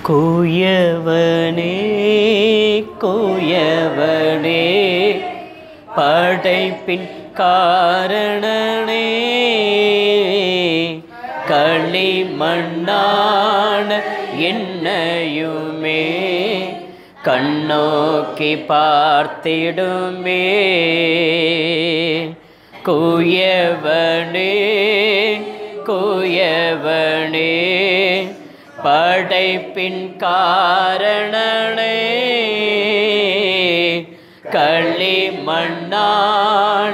குயவனே குயவனே படைப்பின் காரணனே களிமண்ணான என்னையுமே கண்ணோக்கி பார்த்திடுமே குயவனே குயவனே படைப்பின் காரணனே களிமண்ணான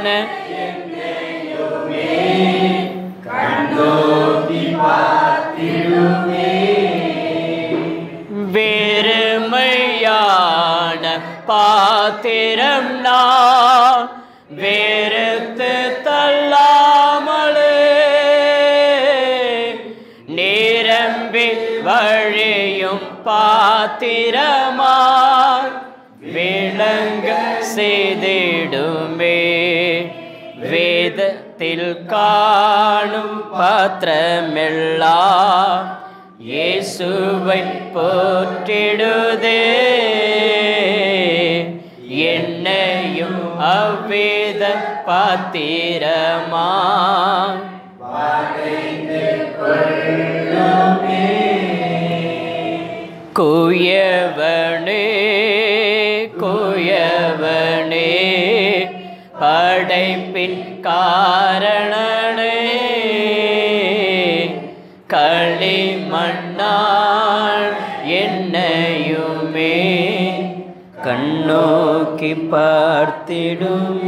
வெறுமையான பாத்திரம் நான் வெறுத்து தள்ளாமலே நிரம்பி வழியும் பாத்திரமா விளங்க செய்திடுமே வேதத்தில் காணும் பாத்திரமெல்லாம் இயேசுவை போற்றிடுதே என்னையும் அவ்வேத பாத்திரமா குயவனே குயவனே படைப்பின் காரணனே களிமண்ணாள் என்னையுமே கண்ணோக்கி பார்த்திடுமே